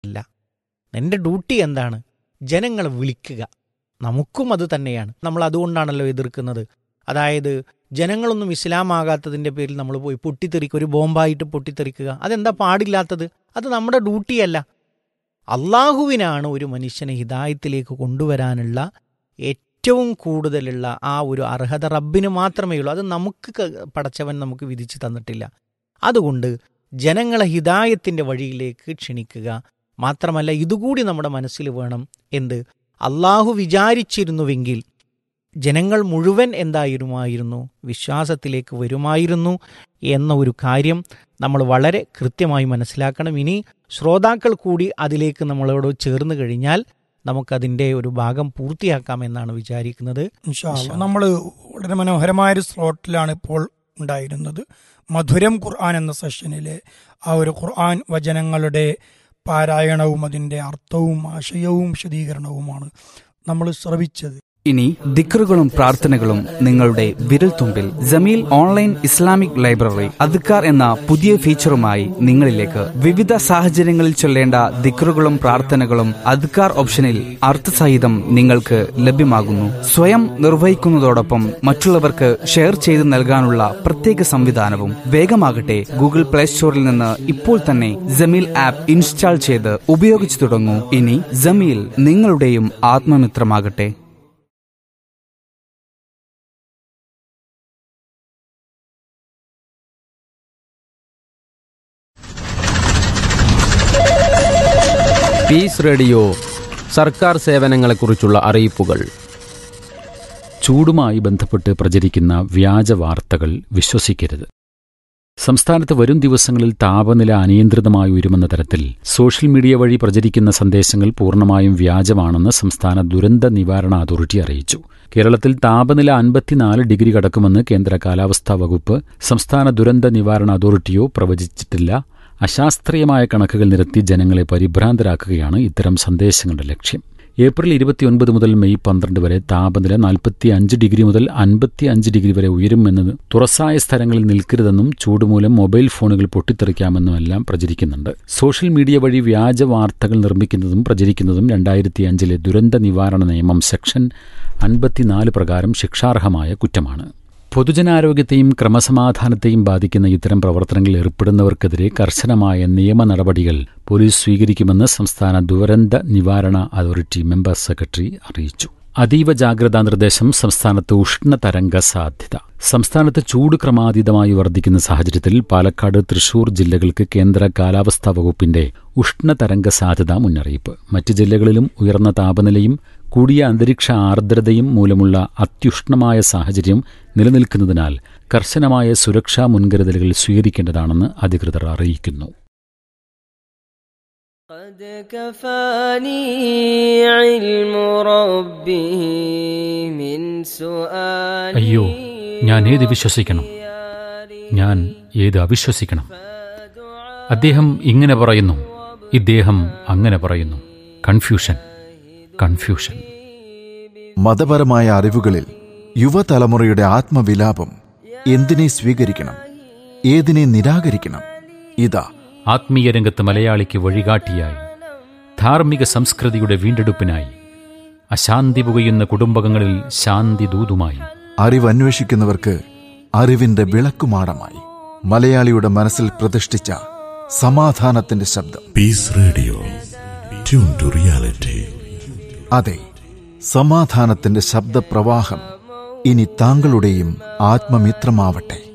അല്ല എൻ്റെ ഡ്യൂട്ടി എന്താണ് ജനങ്ങളെ വിളിക്കുക നമുക്കും അത് തന്നെയാണ് നമ്മൾ അതുകൊണ്ടാണല്ലോ എതിർക്കുന്നത് അതായത് ജനങ്ങളൊന്നും ഇസ്ലാമാകാത്തതിൻ്റെ പേരിൽ നമ്മൾ പോയി പൊട്ടിത്തെറിക്കുക ഒരു ബോംബായിട്ട് പൊട്ടിത്തെറിക്കുക അതെന്താ പാടില്ലാത്തത് അത് നമ്മുടെ ഡ്യൂട്ടിയല്ല അള്ളാഹുവിനാണ് ഒരു മനുഷ്യനെ ഹിദായത്തിലേക്ക് കൊണ്ടുവരാനുള്ള ഏറ്റവും കൂടുതലുള്ള ആ ഒരു അർഹത റബ്ബിന് മാത്രമേ ഉള്ളൂ അത് നമുക്ക് ക- പടച്ചവൻ നമുക്ക് വിധിച്ചു തന്നിട്ടില്ല അതുകൊണ്ട് ജനങ്ങളെ ഹിദായത്തിൻ്റെ വഴിയിലേക്ക് ക്ഷണിക്കുക മാത്രമല്ല ഇതുകൂടി നമ്മുടെ മനസ്സിൽ വേണം എന്ത് അള്ളാഹു വിചാരിച്ചിരുന്നുവെങ്കിൽ ജനങ്ങൾ മുഴുവൻ എന്തായിരുമായിരുന്നു വിശ്വാസത്തിലേക്ക് വരുമായിരുന്നു എന്ന ഒരു കാര്യം നമ്മൾ വളരെ കൃത്യമായി മനസ്സിലാക്കണം ഇനി ശ്രോതാക്കൾ കൂടി അതിലേക്ക് നമ്മളോട് ചേർന്ന് കഴിഞ്ഞാൽ നമുക്കതിൻ്റെ ഒരു ഭാഗം പൂർത്തിയാക്കാമെന്നാണ് വിചാരിക്കുന്നത് നമ്മൾ വളരെ മനോഹരമായ ഒരു സ്ലോട്ടിലാണ് ഇപ്പോൾ ഉണ്ടായിരുന്നത് മധുരം ഖുർആൻ എന്ന സെഷനിലെ ആ ഒരു ഖുർആൻ വചനങ്ങളുടെ പാരായണവും അതിൻ്റെ അർത്ഥവും ആശയവും വിശദീകരണവുമാണ് നമ്മൾ ശ്രവിച്ചത് ഇനി ദിക്റുകളും പ്രാർത്ഥനകളും നിങ്ങളുടെ വിരൽത്തുമ്പിൽ ജമീൽ ഓൺലൈൻ ഇസ്ലാമിക് ലൈബ്രറി അദ്ക്കാർ എന്ന പുതിയ ഫീച്ചറുമായി നിങ്ങളിലേക്ക് വിവിധ സാഹചര്യങ്ങളിൽ ചൊല്ലേണ്ട ദിക്റുകളും പ്രാർത്ഥനകളും അദ്ക്കാർ ഓപ്ഷനിൽ അർത്ഥസഹിതം നിങ്ങൾക്ക് ലഭ്യമാകുന്നു സ്വയം നിർവഹിക്കുന്നതോടൊപ്പം മറ്റുള്ളവർക്ക് ഷെയർ ചെയ്ത് നൽകാനുള്ള പ്രത്യേക സംവിധാനവും വേഗമാകട്ടെ ഗൂഗിൾ പ്ലേ സ്റ്റോറിൽ നിന്ന് ഇപ്പോൾ തന്നെ ജമീൽ ആപ്പ് ഇൻസ്റ്റാൾ ചെയ്ത് ഉപയോഗിച്ചു തുടങ്ങൂ ഇനി ജമീൽ നിങ്ങളുടെയും ആത്മമിത്രമാകട്ടെ പീസ് റേഡിയോ സർക്കാർ സേവനങ്ങളെക്കുറിച്ചുള്ള അറിയിപ്പുകൾ ചൂടുമായി ബന്ധപ്പെട്ട് പ്രചരിക്കുന്ന വ്യാജ വാർത്തകൾ വിശ്വസിക്കരുത് സംസ്ഥാനത്ത് വരും ദിവസങ്ങളിൽ താപനില അനിയന്ത്രിതമായി ഉയരുമെന്ന തരത്തിൽ സോഷ്യൽ മീഡിയ വഴി പ്രചരിക്കുന്ന സന്ദേശങ്ങൾ പൂർണ്ണമായും വ്യാജമാണെന്ന് സംസ്ഥാന ദുരന്ത നിവാരണ അതോറിറ്റി അറിയിച്ചു കേരളത്തിൽ താപനില അൻപത്തിനാല് ഡിഗ്രി കടക്കുമെന്ന് കേന്ദ്ര കാലാവസ്ഥാ വകുപ്പ് സംസ്ഥാന ദുരന്ത നിവാരണ അതോറിറ്റിയോ പ്രവചിച്ചിട്ടില്ല അശാസ്ത്രീയമായ കണക്കുകൾ നിരത്തി ജനങ്ങളെ പരിഭ്രാന്തരാക്കുകയാണ് ഇത്തരം സന്ദേശങ്ങളുടെ ലക്ഷ്യം ഏപ്രിൽ ഇരുപത്തിയൊൻപത് മുതൽ മെയ് പന്ത്രണ്ട് വരെ താപനില നാൽപ്പത്തി അഞ്ച് ഡിഗ്രി മുതൽ അൻപത്തി അഞ്ച് ഡിഗ്രി വരെ ഉയരുമെന്ന് തുറസായ സ്ഥലങ്ങളിൽ നിൽക്കരുതെന്നും ചൂടുമൂലം മൊബൈൽ ഫോണുകൾ പൊട്ടിത്തെറിക്കാമെന്നുമെല്ലാം പ്രചരിക്കുന്നുണ്ട് സോഷ്യൽ മീഡിയ വഴി വ്യാജ വാർത്തകൾ നിർമ്മിക്കുന്നതും പ്രചരിക്കുന്നതും രണ്ടായിരത്തി അഞ്ചിലെ ദുരന്ത നിവാരണ നിയമം സെക്ഷൻ അൻപത്തിനാല് പ്രകാരം ശിക്ഷാർഹമായ കുറ്റമാണ് പൊതുജനാരോഗ്യത്തെയും ക്രമസമാധാനത്തെയും ബാധിക്കുന്ന ഇത്തരം പ്രവർത്തനങ്ങളിൽ ഏർപ്പെടുന്നവർക്കെതിരെ കർശനമായ നിയമ നടപടികൾ പോലീസ് സ്വീകരിക്കുമെന്ന് സംസ്ഥാന ദുരന്ത നിവാരണ അതോറിറ്റി മെമ്പർ സെക്രട്ടറി അറിയിച്ചു അതീവ ജാഗ്രതാ നിർദ്ദേശം സംസ്ഥാനത്ത് ഉഷ്ണതരംഗ സാധ്യത സംസ്ഥാനത്ത് ചൂട് ക്രമാതീതമായി വർദ്ധിക്കുന്ന സാഹചര്യത്തിൽ പാലക്കാട് തൃശൂർ ജില്ലകൾക്ക് കേന്ദ്ര കാലാവസ്ഥാ വകുപ്പിന്റെ ഉഷ്ണതരംഗ സാധ്യതാ മുന്നറിയിപ്പ് മറ്റ് ജില്ലകളിലും ഉയർന്ന താപനിലയും കൂടിയ അന്തരീക്ഷ ആർദ്രതയും മൂലമുള്ള അത്യുഷ്ണമായ സാഹചര്യം നിലനിൽക്കുന്നതിനാൽ കർശനമായ സുരക്ഷാ മുൻകരുതലുകൾ സ്വീകരിക്കേണ്ടതാണെന്ന് അധികൃതർ അറിയിക്കുന്നു قد كفاني علم ربه من سؤالي അയ്യോ ഞാൻ ഏത് വിശ്വസിക്കണം ഞാൻ ഏത് അവിശ്വസിക്കണം അദ്ദേഹം ഇങ്ങനെ പറയുന്നു ഇദ്ദേഹം അങ്ങനെ പറയുന്നു കൺഫ്യൂഷൻ കൺഫ്യൂഷൻ മതപരമായ അറിവുകളിൽ യുവതലമുറയുടെ ആത്മവിലാപം എന്തിനെ സ്വീകരിക്കണം ഏതിനെ നിരാകരിക്കണം ഇതാ ആത്മീയ രംഗത്ത് മലയാളിക്ക് വഴികാട്ടിയായി ധാർമ്മിക സംസ്കൃതിയുടെ വീണ്ടെടുപ്പിനായി അശാന്തി പുകയുന്ന കുടുംബങ്ങളിൽ ശാന്തി ദൂതുമായി അറിവന്വേഷിക്കുന്നവർക്ക് അറിവിന്റെ വിളക്കുമാടമായി മലയാളിയുടെ മനസ്സിൽ പ്രതിഷ്ഠിച്ച സമാധാനത്തിന്റെ ശബ്ദം Peace Radio. Tune to reality. അതെ സമാധാനത്തിന്റെ ശബ്ദപ്രവാഹം ഇനി താങ്കളുടെയും ആത്മമിത്രമാവട്ടെ